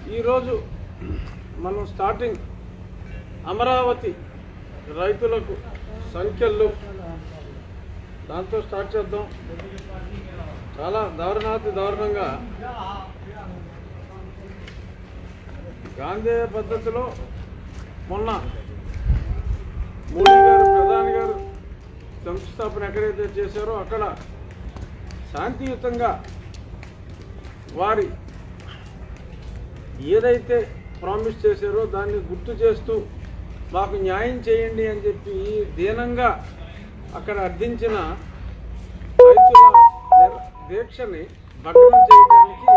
ఈరోజు మనం స్టార్టింగ్ అమరావతి రైతులకు సంఖ్యలు దాంతో స్టార్ట్ చేద్దాం చాలా దారుణాతి దారుణంగా గాంధీ పద్ధతిలో మొన్న మోడీ గారు ప్రధాని గారు శంకుస్థాపన ఎక్కడైతే చేశారో అక్కడ శాంతియుతంగా వారి ఏదైతే ప్రామిస్ చేశారో దాన్ని గుర్తు చేస్తూ మాకు న్యాయం చేయండి అని చెప్పి దీనంగా అక్కడ అర్థించిన రైతుల నిర- దీక్షని భగ్నం చేయడానికి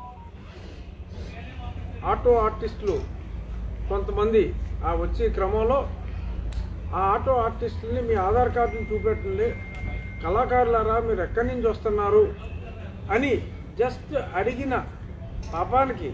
ఆటో ఆర్టిస్టులు కొంతమంది ఆ వచ్చే క్రమంలో ఆ ఆటో ఆర్టిస్టుల్ని మీ ఆధార్ కార్డుని చూపెట్టండి కళాకారులారా మీరు ఎక్కడి నుంచి వస్తున్నారు అని జస్ట్ అడిగిన పాపానికి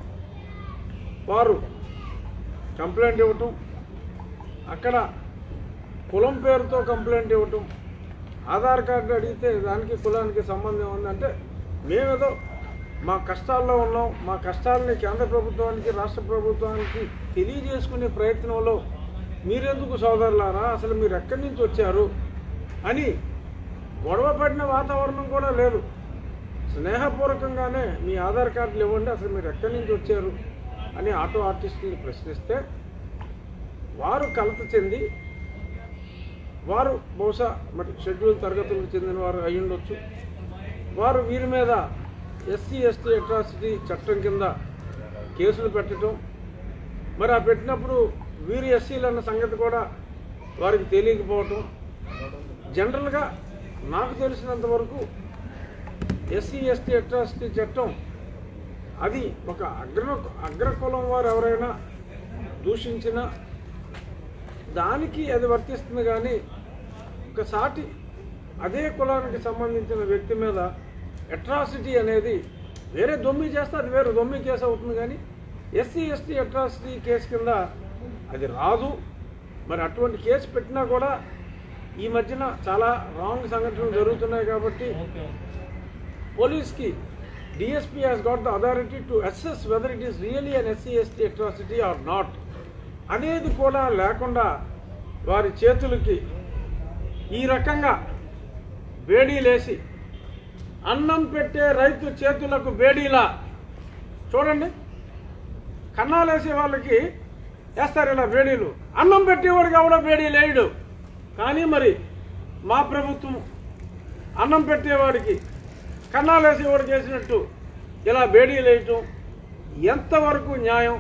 వారు కంప్లైంట్ ఇవ్వటం అక్కడ కులం పేరుతో కంప్లైంట్ ఇవ్వటం ఆధార్ కార్డు అడిగితే దానికి కులానికి సంబంధం ఉందంటే మేమేదో మా కష్టాల్లో ఉన్నాం మా కష్టాలని కేంద్ర ప్రభుత్వానికి రాష్ట్ర ప్రభుత్వానికి తెలియజేసుకునే ప్రయత్నంలో మీరెందుకు సోదరులారా అసలు మీరు ఎక్కడి నుంచి వచ్చారు అని గొడవ పడిన వాతావరణం కూడా లేదు స్నేహపూర్వకంగానే మీ ఆధార్ కార్డులు ఇవ్వండి అసలు మీరు ఎక్కడి నుంచి వచ్చారు అని ఆటో ఆర్టిస్టుని ప్రశ్నిస్తే వారు కలత చెంది వారు బహుశా మరి షెడ్యూల్ తరగతులకు చెందిన వారు అయి ఉండొచ్చు వారు వీరి మీద ఎస్సీ ఎస్టీ అట్రాసిటీ చట్టం కింద కేసులు పెట్టడం మరి ఆ పెట్టినప్పుడు వీరు ఎస్సీలు అన్న సంగతి కూడా వారికి తెలియకపోవటం జనరల్గా నాకు తెలిసినంత వరకు ఎస్సీ ఎస్టీ అట్రాసిటీ చట్టం అది ఒక అగ్ర అగ్రకులం వారు ఎవరైనా దూషించిన దానికి అది వర్తిస్తుంది కానీ ఒక సాటి అదే కులానికి సంబంధించిన వ్యక్తి మీద అట్రాసిటీ అనేది వేరే దొమ్మి చేస్తే అది వేరే దొమ్మి కేసు అవుతుంది కానీ ఎస్సీ ఎస్టీ అట్రాసిటీ కేసు కింద అది రాదు మరి అటువంటి కేసు పెట్టినా కూడా ఈ మధ్యన చాలా రాంగ్ సంఘటనలు జరుగుతున్నాయి కాబట్టి పోలీస్కి DSP has got the authority to assess whether it is really an SC ST atrocity or not అనేది కూడా లేకుండా వారి చేతులకి ఈ రకంగా బేడీలేసి అన్నం పెట్టే రైతు చేతులకు బేడీలా చూడండి కన్నాలేసే వాళ్ళకి వేస్తారు ఇలా బేడీలు అన్నం పెట్టేవాడికి ఎవడో బేడీ లేడు కానీ మరి మా ప్రభుత్వం అన్నం పెట్టేవాడికి కన్నాలేసేవాడికి వేసినట్టు ఇలా బేడీలు వేయటం ఎంతవరకు న్యాయం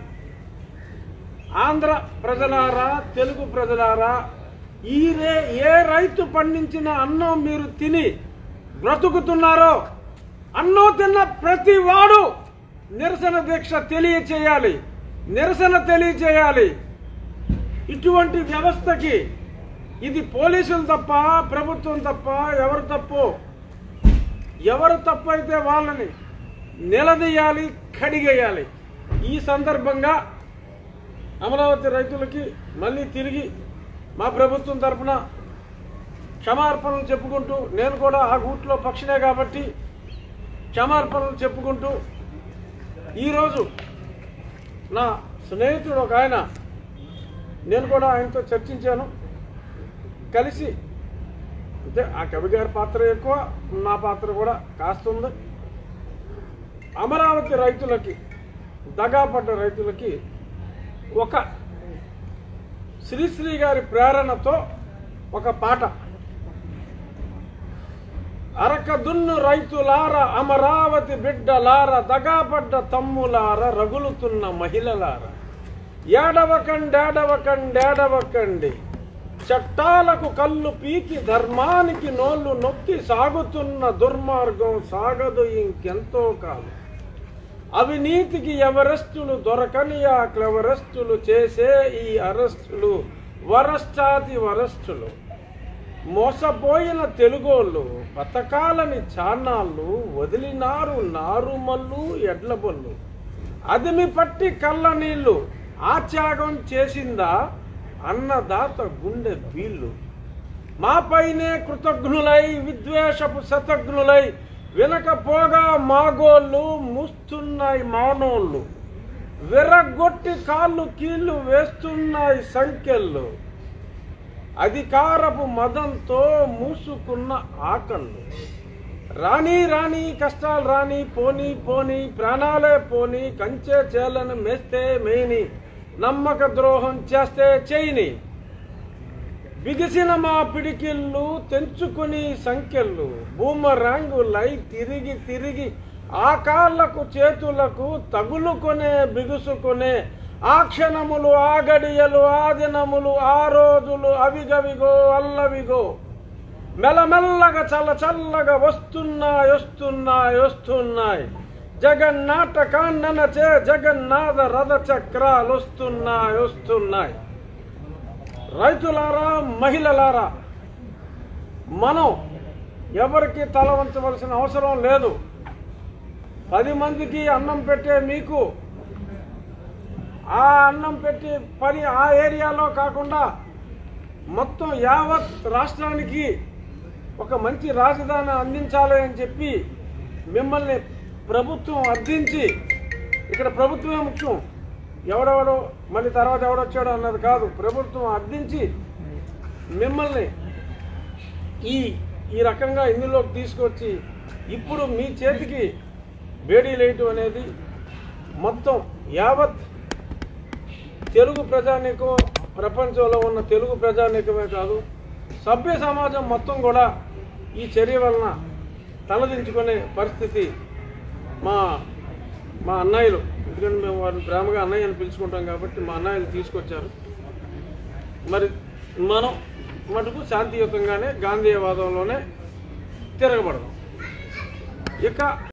ఆంధ్ర ప్రజలారా తెలుగు ప్రజలారా ఈ రే ఏ రైతు పండించిన అన్నం మీరు తిని బ్రతుకుతున్నారో అన్నం తిన్న ప్రతి వాడు నిరసన దీక్ష తెలియచేయాలి నిరసన తెలియచేయాలి ఇటువంటి వ్యవస్థకి ఇది పోలీసులు తప్ప ప్రభుత్వం తప్ప ఎవరు తప్పు ఎవరు తప్పు అయితే వాళ్ళని నిలదీయాలి కడిగేయాలి ఈ సందర్భంగా అమరావతి రైతులకి మళ్ళీ తిరిగి మా ప్రభుత్వం తరఫున క్షమార్పణలు చెప్పుకుంటూ నేను కూడా ఆ గూట్లో పక్షినే కాబట్టి క్షమార్పణలు చెప్పుకుంటూ ఈరోజు నా స్నేహితుడు ఒక ఆయన నేను కూడా ఆయనతో చర్చించాను కలిసి అంటే ఆ కవి గారి పాత్ర ఎక్కువ నా పాత్ర కూడా కాస్తుంది అమరావతి రైతులకి దగాపడ్డ రైతులకి ఒక శ్రీశ్రీ గారి ప్రేరణతో ఒక పాట అరకదున్ను రైతులార అమరావతి బిడ్డలార దగాపడ్డ తమ్ములార రగులుతున్న మహిళలార ఏడవకండేడవకండేడవకండి చట్టాలకు కళ్ళు పీకి ధర్మానికి నోళ్ళు నొక్కి సాగుతున్న దుర్మార్గం సాగదు ఇంకెంతో కాలం అవినీతికి ఎవరెస్టులు దొరకని ఆ క్లెవరెస్టులు చేసే ఈ అరెస్టులు వరష్టాది వరస్టులు మోసపోయిన తెలుగోళ్ళు బతకాలని చాన్నాళ్ళు వదిలినారు నారుమల్లు ఎడ్లబొల్లు అదిమి పట్టి కళ్ళ నీళ్లు ఆ త్యాగం చేసిందా అన్నదాత గుండె బీళ్ళు మాపైనే కృతజ్ఞులై విద్వేషపు శతజ్ఞులై వినకపోగా మాగోళ్ళు మూస్తున్నాయి మానోళ్ళు విరగొట్టి కాళ్ళు కీళ్ళు వేస్తున్నాయి సంఖ్యల్లో అధికారపు మదంతో మూసుకున్న ఆకళ్ళు రాని రాని కష్టాలు రాని పోని పోని ప్రాణాలే పోని కంచే చేలను మేస్తే మేని నమ్మక ద్రోహం చేస్తే చేయని బిగిసిన మా పిడికిళ్ళు తెంచుకుని సంఖ్యలు బూమరాంగులై తిరిగి తిరిగి ఆ కాళ్లకు చేతులకు తగులుకొనే బిగుసుకునే ఆ క్షణములు ఆ గడియలు ఆ దినములు ఆ రోజులు అవిగవిగో అల్లవిగో మెల్లమెల్లగా చల్ల చల్లగా వస్తున్నాయి వస్తున్నాయి వస్తున్నాయి జగన్నాటకాన్ననచే జగన్నాథ రథ చక్రాలు వస్తున్నాయి వస్తున్నాయి రైతులారా మహిళలారా మనం ఎవరికి తల వంచవలసిన అవసరం లేదు పది మందికి అన్నం పెట్టే మీకు ఆ అన్నం పెట్టి పని ఆ ఏరియాలో కాకుండా మొత్తం యావత్ రాష్ట్రానికి ఒక మంచి రాజధాని అందించాలి అని చెప్పి మిమ్మల్ని ప్రభుత్వం అర్థించి ఇక్కడ ప్రభుత్వమే ముఖ్యం ఎవడెవడో మళ్ళీ తర్వాత ఎవడొచ్చాడో అన్నది కాదు ప్రభుత్వం అర్థించి మిమ్మల్ని ఈ ఈ రకంగా ఇందులోకి తీసుకొచ్చి ఇప్పుడు మీ చేతికి బేడీ లేయటం అనేది మొత్తం యావత్ తెలుగు ప్రజానీకం ప్రపంచంలో ఉన్న తెలుగు ప్రజానీకమే కాదు సభ్య సమాజం మొత్తం కూడా ఈ చర్య వలన తలదించుకునే పరిస్థితి మా మా అన్నయ్యలు ఎందుకంటే మేము వారిని ప్రేమగా అన్నయ్య అని పిలుచుకుంటాం కాబట్టి మా అన్నయ్యలు తీసుకొచ్చారు మరి మనం మటుకు శాంతియుతంగానే గాంధీయవాదంలోనే తిరగబడదాం ఇక